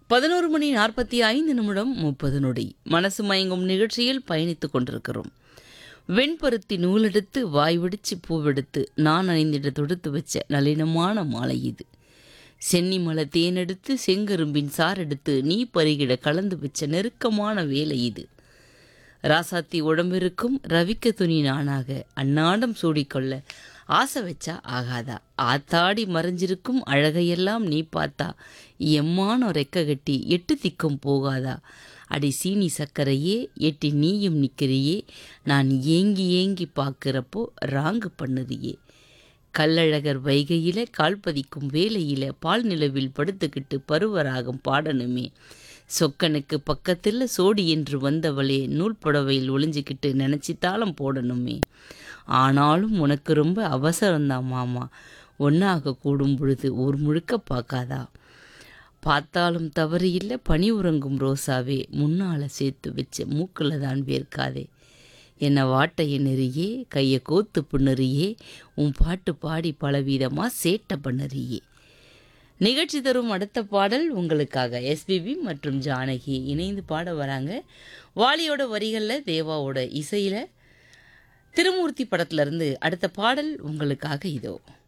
பதினோரு மணி நாற்பத்தி ஐந்து நிமிடம் முப்பது நொடி மனசு மயங்கும் நிகழ்ச்சியில் பயணித்துக் கொண்டிருக்கிறோம் வெண்பருத்தி நூலெடுத்து வாய் வெடிச்சு பூவெடுத்து நான் அணிந்திட தொடுத்து வச்ச நளினமான மாலை இது சென்னி மலை தேனெடுத்து செங்கரும்பின் சாரெடுத்து நீ பருகிட கலந்து வச்ச நெருக்கமான வேலை இது ராசாத்தி உடம்பிருக்கும் ரவிக்க துணி நானாக அன்னாடம் சூடிக்கொள்ள ஆசை வச்சா ஆகாதா ஆத்தாடி மறைஞ்சிருக்கும் அழகையெல்லாம் நீ பார்த்தா எம்மான ரெக்க கட்டி எட்டு திக்கும் போகாதா அடி சீனி சக்கரையே எட்டி நீயும் நிற்கிறியே நான் ஏங்கி ஏங்கி பார்க்குறப்போ ராங்கு பண்ணுறியே கல்லழகர் வைகையில கால் பதிக்கும் வேலையில பால் நிலவில் படுத்துக்கிட்டு பருவராகம் பாடணுமே சொக்கனுக்கு பக்கத்தில் சோடி என்று வந்தவளே நூல் புடவையில் ஒளிஞ்சிக்கிட்டு நினச்சி தாளம் போடணுமே ஆனாலும் உனக்கு ரொம்ப அவசரம்தான் மாமா ஒன்றாக கூடும் பொழுது ஊர் முழுக்க பார்க்காதா பார்த்தாலும் தவறு இல்லை பனி உறங்கும் ரோசாவே முன்னால் சேர்த்து வச்ச மூக்கில் தான் வேர்க்காதே என்னை வாட்டைய நெறியே கையை கோத்து புண்ணறியே உன் பாட்டு பாடி பலவிதமாக சேட்டை பண்ணறியே நிகழ்ச்சி தரும் அடுத்த பாடல் உங்களுக்காக எஸ்பிபி மற்றும் ஜானகி இணைந்து பாட வராங்க வாலியோட வரிகளில் தேவாவோட இசையில் திருமூர்த்தி படத்துல இருந்து அடுத்த பாடல் உங்களுக்காக இதோ